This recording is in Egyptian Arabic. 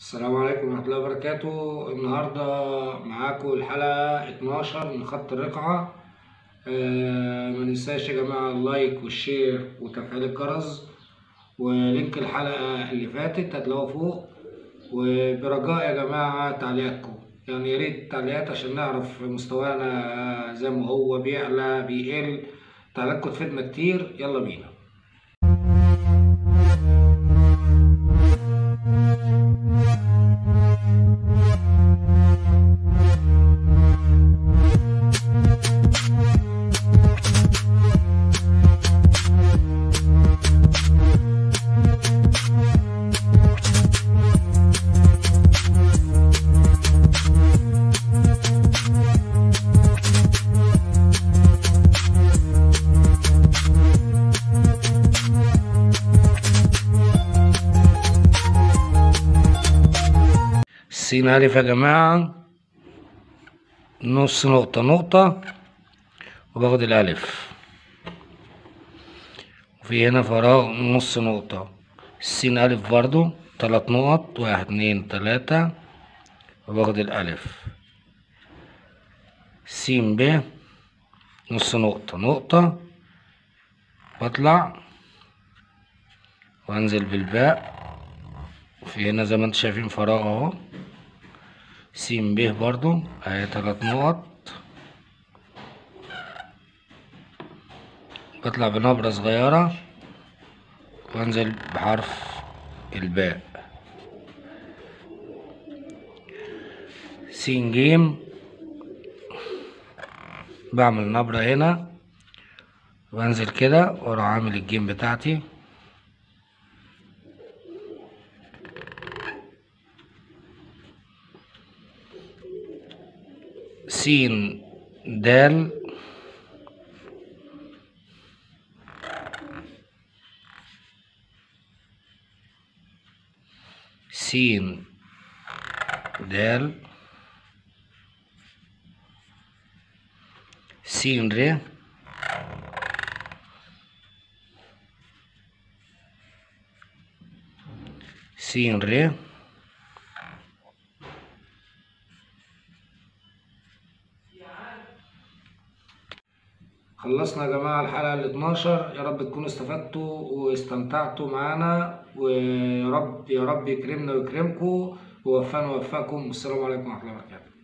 السلام عليكم ورحمة الله وبركاته النهاردة معاكم الحلقة 12 من خط الرقعة آه، ما ننساش يا جماعة اللايك والشير وتفعيل الجرس ولينك الحلقة اللي فاتت هتلاقوه فوق وبرجاء يا جماعة تعليقاتكم يعني يا ريت تعليقات عشان نعرف مستوانا زي ما هو بيعلى بيقل تعليقاتكم تفيدنا كتير يلا بينا السين ألف يا جماعة نص نقطة نقطة وباخد الألف وفي هنا فراغ نص نقطة السين ألف برضو تلات نقط واحد اتنين تلاتة وباخد الألف سين ب نص نقطة نقطة واطلع وانزل بالباء وفي هنا زي ما انتم شايفين فراغ اهو سين ب برضو اهي تلات نقط بطلع بنبرة صغيرة وانزل بحرف الباء سين جيم بعمل نبرة هنا وانزل كده واروح عامل الجيم بتاعتي سين دال سين دال سين ر سين ر خلصنا يا جماعة الحلقة ال 12 يا رب تكونوا استفدتوا واستمتعتوا معانا ويا رب يا رب يكرمنا ويكرمكم ووفقنا ووفقكم والسلام عليكم ورحمة الله وبركاته